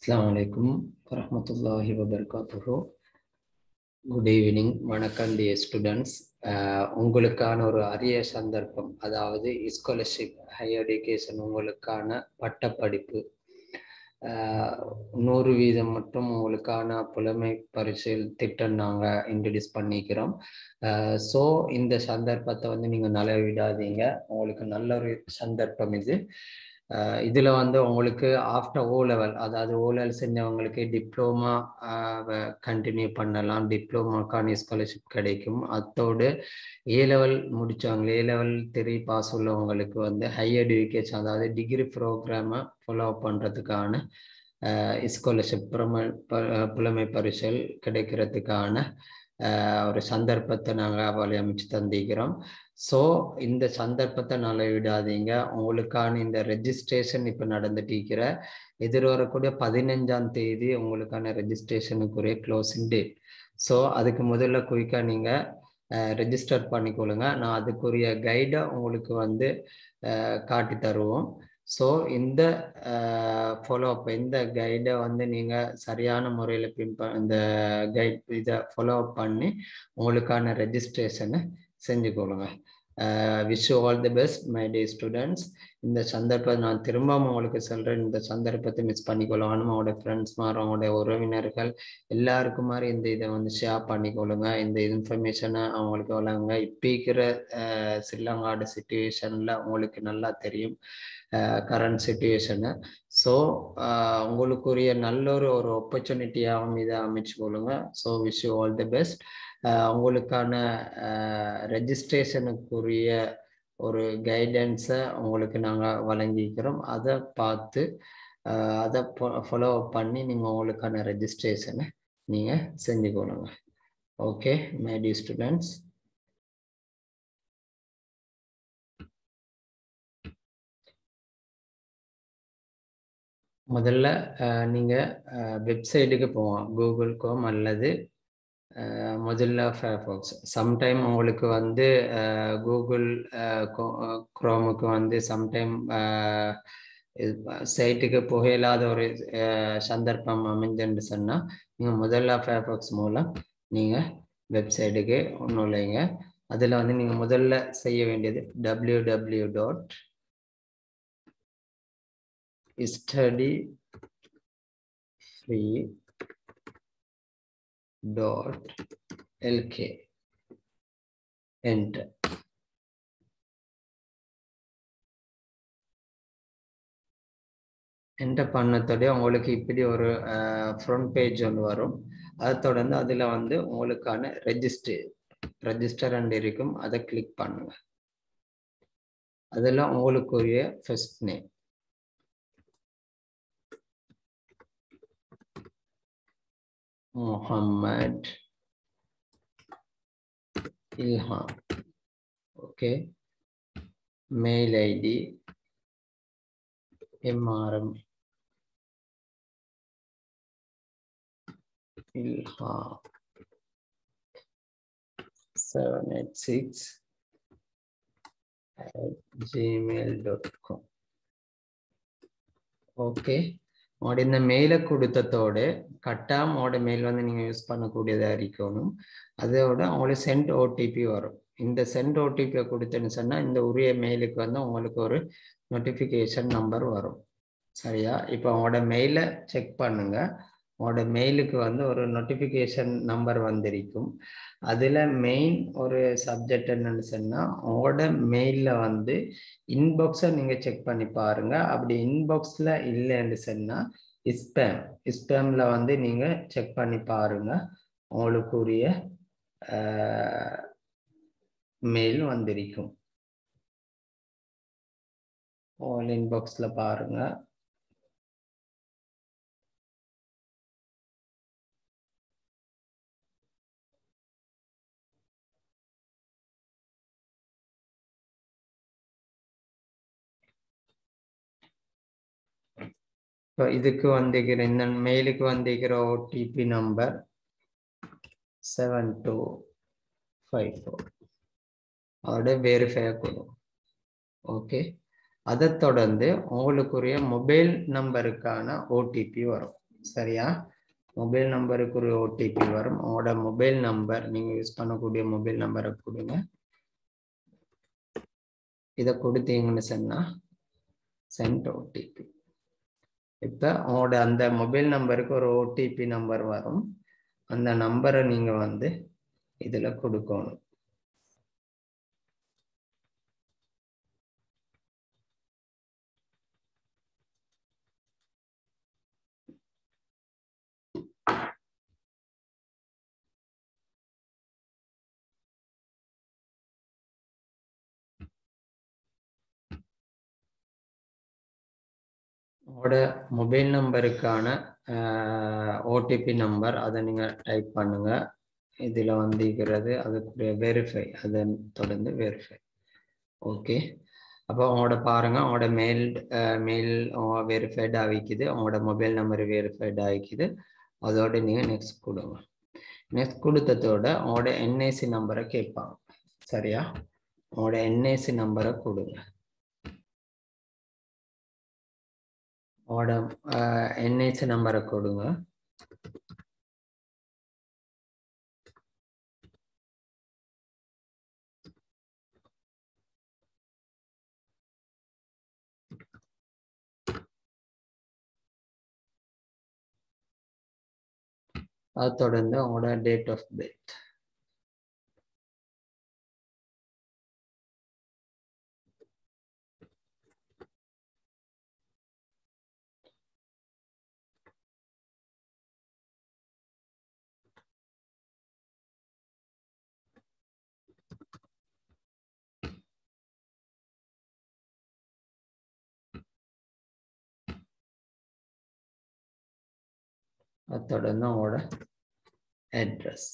அஸ்ஸலாமு அலைக்கும் வரஹ்மத்துல்லாஹி வபர்காத்துஹு குட் ஈவினிங் வணக்கம் டி ஸ்டூடெண்ட்ஸ் உங்களுக்கான ஒரு அரிய சந்தர்ப்பம் அதாவது ஸ்காலர்ஷிப் ஹையர் எஜுகேஷன் உங்களுக்கான பட்டப்படிப்பு ஆஹ் நூறு வீதம் மட்டும் உங்களுக்கான புலமை பரிசில் திட்டம் நாங்கள் இன்ட்ரடியூஸ் பண்ணிக்கிறோம் ஸோ இந்த சந்தர்ப்பத்தை வந்து நீங்கள் நல விடாதீங்க உங்களுக்கு நல்ல ஒரு சந்தர்ப்பம் இது இதில் வந்து உங்களுக்கு ஆஃப்டர் ஓ லெவல் அதாவது ஓ லெவல் செஞ்சவங்களுக்கு டிப்ளமா கண்டினியூ பண்ணலாம் டிப்ளமாக்கான ஸ்காலர்ஷிப் கிடைக்கும் அத்தோடு ஏ லெவல் முடித்தவங்க ஏ லெவல் த்ரீ பாஸ் உள்ளவங்களுக்கு வந்து ஹையர் எஜுகேஷன் அதாவது டிகிரி ப்ரோக்ராமை ஃபாலோ பண்ணுறதுக்கான ஸ்காலர்ஷிப் புலமை புலமை பரிசல் கிடைக்கிறதுக்கான ஒரு சந்தர்ப்பத்தை நாங்கள் வழி அமைச்சு தந்திக்கிறோம் ஸோ இந்த சந்தர்ப்பத்தை நல்ல விடாதீங்க உங்களுக்கான இந்த ரெஜிஸ்ட்ரேஷன் இப்போ நடந்துட்டு எதிர்வரக்கூடிய பதினஞ்சாம் தேதி உங்களுக்கான ரெஜிஸ்ட்ரேஷனுக்குரிய க்ளோசிங் டேட் ஸோ அதுக்கு முதல்ல குயிக்காக நீங்கள் ரெஜிஸ்டர் பண்ணிக்கொள்ளுங்க நான் அதுக்குரிய கைடை உங்களுக்கு வந்து காட்டி தருவோம் ஸோ இந்த ஃபாலோ அப் இந்த கைடை வந்து நீங்கள் சரியான முறையில் பின்ப இந்த கைட் இதை ஃபாலோ அப் பண்ணி உங்களுக்கான ரெஜிஸ்ட்ரேஷனை செஞ்சுக்கொள்ளுங்க wish all the best my dear students இந்த சந்தர்ப்பத்தை நான் திரும்ப உங்களுக்கு சொல்கிறேன் இந்த சந்தர்ப்பத்தை மிஸ் பண்ணிக்கொள்ளணும் அவங்களோட ஃப்ரெண்ட்ஸ் மாதிரி அவங்களோட உறவினர்கள் எல்லாருக்கும் மாதிரி இந்த இதை வந்து ஷேர் பண்ணிக்கொள்ளுங்க இந்த இன்ஃபர்மேஷனை அவங்களுக்கு வழங்குங்க இப்போ இருக்கிற ஸ்ரீலங்காடு சுச்சுவேஷனில் உங்களுக்கு நல்லா தெரியும் கரண்ட் சுச்சுவேஷனு ஸோ உங்களுக்குரிய நல்ல ஒரு ஒரு ஆப்பர்ச்சுனிட்டியாகவும் இதை அமைச்சு கொள்ளுங்க so wish you all the best உங்களுக்கான ரெஜிஸ்ட்ரேஷனுக்குரிய ஒரு கைடன்ஸை உங்களுக்கு நாங்கள் வழங்கிக்கிறோம் அதை பார்த்து அதை ஃபாலோ பண்ணி நீங்கள் உங்களுக்கான ரெஜிஸ்ட்ரேஷனை நீங்கள் செஞ்சுக்கொள்ளுங்க ஓகே மை டி ஸ்டூடெண்ட்ஸ் முதல்ல நீங்கள் வெப்சைட்டுக்கு போவோம் கூகுள் கோம் அல்லது முதல்ல ஃபேர்ஃபாக்ஸ் சம்டைம் உங்களுக்கு வந்து கூகுள் குரோமுக்கு வந்து சம்டைம் சைட்டுக்கு புகையில்லாத ஒரு சந்தர்ப்பம் அமைஞ்சுன்னு சொன்னால் நீங்கள் முதல்ல ஃபேர்ஃபாக்ஸ் மூலம் நீங்கள் வெப்சைட்டுக்கு நுழைங்க அதில் வந்து நீங்கள் முதல்ல செய்ய வேண்டியது W W dot study free dot lk enter enter பண்ணத்தோடய உங்களுக்கு இப்படி ஒரு ஃப்ரண்ட் பேஜ் ஒன்று வரும் அதை தொடர்ந்து அதில் வந்து உங்களுக்கான ரெஜிஸ்டர் ரெஜிஸ்டர் அண்ட் இருக்கும் அதை கிளிக் பண்ணுங்க அதில் உங்களுக்குரிய first name Muhammad Ilham. Okay. Mail ID MRM Ilham 786 at gmail.com. Okay. உங்களோட இந்த மெயிலை கொடுத்ததோடு கட்டாயம் உங்களோட மெயில் வந்து நீங்கள் யூஸ் பண்ணக்கூடியதாக இருக்கணும் அதோட உங்களுக்கு சென்ட் ஓடிபி வரும் இந்த சென்ட் ஓடிபியை கொடுத்தேன்னு சொன்னால் இந்த உரிய மெயிலுக்கு வந்து உங்களுக்கு ஒரு நோட்டிஃபிகேஷன் நம்பர் வரும் சரியா இப்போ உங்களோட மெயிலை செக் பண்ணுங்க உங்களோட மெயிலுக்கு வந்து ஒரு நோட்டிஃபிகேஷன் நம்பர் வந்திருக்கும் அதில் மெயின் ஒரு சப்ஜெக்ட் என்னன்னு சொன்னால் உங்களோட மெயிலில் வந்து இன்பாக்ஸை நீங்கள் செக் பண்ணி பாருங்கள் அப்படி இன்பாக்ஸில் இல்லைன்னு சொன்னால் ஸ்பேம் ஸ்பேமில் வந்து நீங்கள் செக் பண்ணி பாருங்கள் உங்களுக்குரிய மெயில் வந்திருக்கும் ஆல் இன்பாக்ஸில் பாருங்கள் இப்போ இதுக்கு வந்திருக்கிற இந்த மெயிலுக்கு வந்திருக்கிற OTP number seven two five four அதோட வெரிஃபை கொடுக்கும் ஓகே அதை தொடர்ந்து உங்களுக்குரிய மொபைல் நம்பருக்கான ஓடிபி வரும் சரியா மொபைல் நம்பருக்கு ஒரு ஓடிபி வரும் உங்களோட மொபைல் நம்பர் நீங்க யூஸ் பண்ணக்கூடிய மொபைல் நம்பரை கொடுங்க இதை கொடுத்தீங்கன்னு சொன்னா சென்ட் ஓடிபி இப்போ உங்களோட அந்த மொபைல் நம்பருக்கு ஒரு ஓடிபி நம்பர் வரும் அந்த நம்பரை நீங்க வந்து இதுல கொடுக்கணும் உங்களோட மொபைல் நம்பருக்கான ஓடிபி நம்பர் அதை நீங்கள் டைப் பண்ணுங்க இதில் வந்திருக்கிறது அதுக்குரிய வெரிஃபை அதை தொடர்ந்து வெரிஃபை ஓகே அப்போ உங்களோட பாருங்க உங்களோட மெயில் மெயில் வெரிஃபைட் ஆகிக்குது உங்களோட மொபைல் நம்பர் வெரிஃபைட் ஆகிக்குது அதோட நீங்கள் நெக்ஸ்ட் கொடுங்க நெக்ஸ்ட் கொடுத்ததோட உங்களோட என்ஐசி நம்பரை கேட்பாங்க சரியா உங்களோட என்ஐசி நம்பரை கொடுங்க உங்களோட என்ஐசி நம்பரை கொடுங்க அது தொடர்ந்து உங்களோட டேட் ஆஃப் பர்த் அது தொடர்ந்து உங்களோட அட்ரஸ்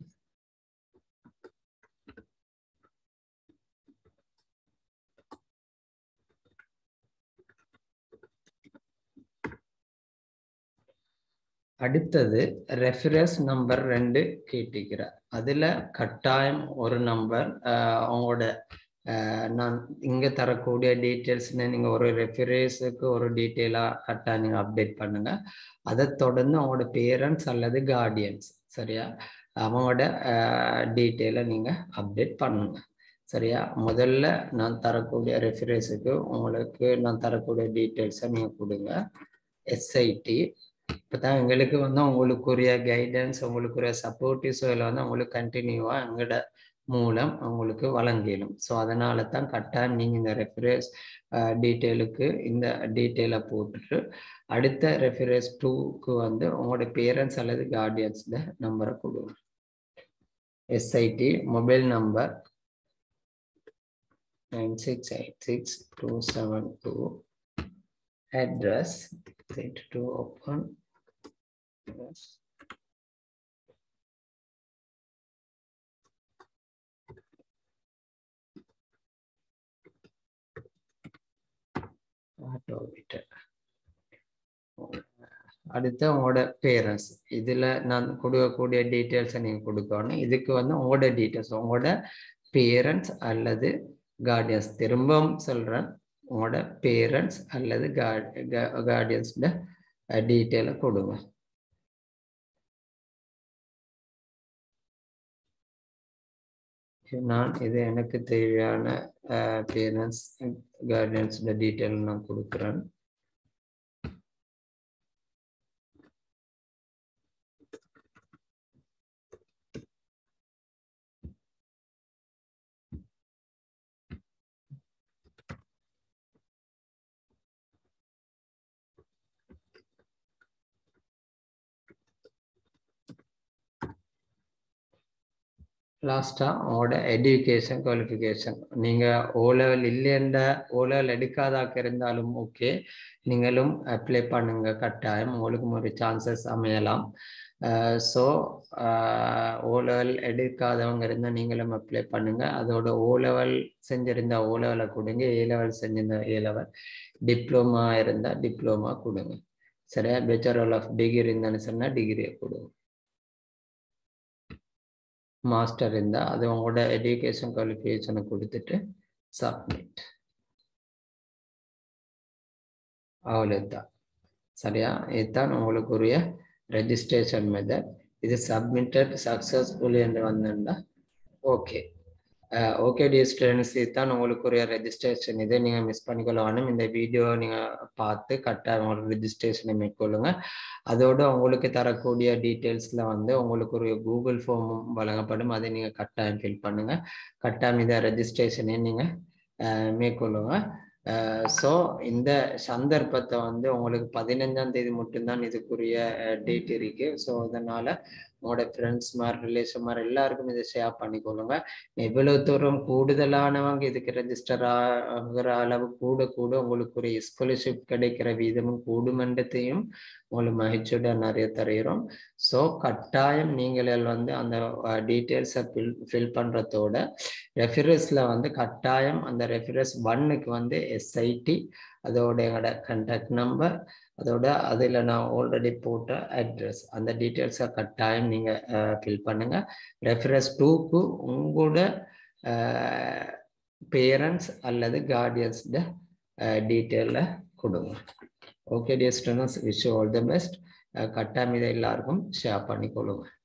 அடுத்தது ரெஃபரன்ஸ் நம்பர் ரெண்டு கேட்டிருக்கிறார் அதில் கட்டாயம் ஒரு நம்பர் அவங்களோட நான் இங்கே தரக்கூடிய டீட்டெயில்ஸ்னு நீங்கள் ஒரு ரெஃபரன்ஸுக்கு ஒரு டீட்டெயிலாக கரெக்டாக நீங்கள் அப்டேட் பண்ணுங்கள் அதை தொடர்ந்து அவங்களோட பேரண்ட்ஸ் அல்லது கார்டியன்ஸ் சரியா அவங்களோட டீட்டெயிலை நீங்கள் அப்டேட் பண்ணுங்க சரியா முதல்ல நான் தரக்கூடிய ரெஃபரன்ஸுக்கு உங்களுக்கு நான் தரக்கூடிய டீட்டெயில்ஸை நீங்கள் கொடுங்க எஸ்ஐடி இப்போ தான் எங்களுக்கு வந்து உங்களுக்குரிய கைடன்ஸ் உங்களுக்குரிய சப்போர்ட்டிவ்ஸ் இதில் வந்து உங்களுக்கு கண்டினியூவாக எங்களோட மூலம் உங்களுக்கு வழங்கிடும் ஸோ அதனால தான் கரெக்டாக நீங்கள் இந்த ரெஃபரன்ஸ் டீட்டெயிலுக்கு இந்த டீட்டெயிலை போட்டுட்டு அடுத்த ரெஃபரன்ஸ் டூக்கு வந்து உங்களோட பேரண்ட்ஸ் அல்லது கார்டியன்ஸில் நம்பரை கொடுங்க SID mobile number nine six eight six two seven two address set to open yes. அடுத்து உங்களோட பேரண்ட்ஸ் இதில் நான் கொடுக்கக்கூடிய டீட்டெயில்ஸை நீங்கள் கொடுக்கணும் இதுக்கு வந்து உங்களோட டீட்டெயில்ஸ் உங்களோட பேரண்ட்ஸ் அல்லது கார்டியன்ஸ் திரும்பவும் சொல்கிறேன் உங்களோட பேரண்ட்ஸ் அல்லது கார்டியன்ஸோட டீட்டெயிலை கொடுங்க நான் இது எனக்கு தேவையான பேரண்ட்ஸ் கார்டியன்ஸோட டீட்டெயில் நான் கொடுக்குறேன் லாஸ்ட்டாக உங்களோட எஜுகேஷன் குவாலிஃபிகேஷன் நீங்கள் ஓ லெவல் இல்லைன்ற ஓ லெவல் எடுக்காதாக்க இருந்தாலும் ஓகே நீங்களும் அப்ளை பண்ணுங்க கட்டாயம் உங்களுக்கும் ஒரு சான்சஸ் அமையலாம் ஸோ ஓ லெவல் எடுக்காதவங்க இருந்தால் நீங்களும் அப்ளை பண்ணுங்க அதோட ஓ லெவல் செஞ்சிருந்தா ஓ லெவலை கொடுங்க ஏ லெவல் செஞ்சிருந்தா ஏ லெவல் டிப்ளமா இருந்தால் டிப்ளமா கொடுங்க சரியா பேச்சுலர் ஆஃப் டிகிரி இருந்தான்னு சொன்னால் டிகிரியை கொடுங்க மாஸ்டர் இருந்தால் அது உங்களோட எஜுகேஷன் குவாலிஃபிகேஷனை கொடுத்துட்டு சப்மிட் அவ்வளோதான் சரியா இதுதான் உங்களுக்குரிய ரெஜிஸ்ட்ரேஷன் மெத்தட் இது சப்மிட்டட் சக்ஸஸ்ஃபுல் என்று வந்தா ஓகே ஓகே டியர் ஸ்டூடெண்ட்ஸ் இதுதான் உங்களுக்குரிய ரெஜிஸ்ட்ரேஷன் இதை நீங்கள் மிஸ் பண்ணிக்கொள்ள வேணும் இந்த வீடியோ நீங்கள் பார்த்து கரெக்டாக உங்களோட ரெஜிஸ்ட்ரேஷனை மேற்கொள்ளுங்க அதோட உங்களுக்கு தரக்கூடிய டீட்டெயில்ஸில் வந்து உங்களுக்கு ஒரு கூகுள் ஃபார்மும் வழங்கப்படும் அதை நீங்கள் கட்டாயம் ஃபில் பண்ணுங்கள் கட்டாயம் இதை ரெஜிஸ்ட்ரேஷனை நீங்கள் மேற்கொள்ளுங்க ஸோ இந்த சந்தர்ப்பத்தை வந்து உங்களுக்கு பதினஞ்சாம் தேதி மட்டும்தான் இதுக்குரிய டேட் இருக்கு ஸோ அதனால உங்களோட ஃப்ரெண்ட்ஸ் மாதிரி ரிலேஷன் மாதிரி எல்லாருக்கும் இதை ஷேர் பண்ணிக்கொள்ளுங்க எவ்வளவு தூரம் கூடுதலானவங்க இதுக்கு ரெஜிஸ்டர் ஆகிற அளவு கூட கூட உங்களுக்கு ஒரு ஸ்காலர்ஷிப் கிடைக்கிற வீதமும் கூடுமன்றத்தையும் உங்களுக்கு மகிழ்ச்சியுடன் நிறைய தருகிறோம் ஸோ கட்டாயம் நீங்கள் வந்து அந்த டீட்டெயில்ஸை ஃபில் ஃபில் பண்ணுறதோட ரெஃபரன்ஸில் வந்து கட்டாயம் அந்த ரெஃபரன்ஸ் ஒன்னுக்கு வந்து எஸ்ஐடி அதோட எங்களோட கண்டாக்ட் நம்பர் அதோட அதில் நான் ஆல்ரெடி போட்ட அட்ரஸ் அந்த டீட்டெயில்ஸை கட்டாயம் நீங்கள் ஃபில் பண்ணுங்கள் ரெஃபரன்ஸ் டூக்கு உங்களோட பேரண்ட்ஸ் அல்லது கார்டியன்ஸோட டீட்டெயிலில் கொடுங்க okay dear students wish all the best கட்டாயம் இதை எல்லாருக்கும் ஷேர் பண்ணிக்கொள்ளுங்க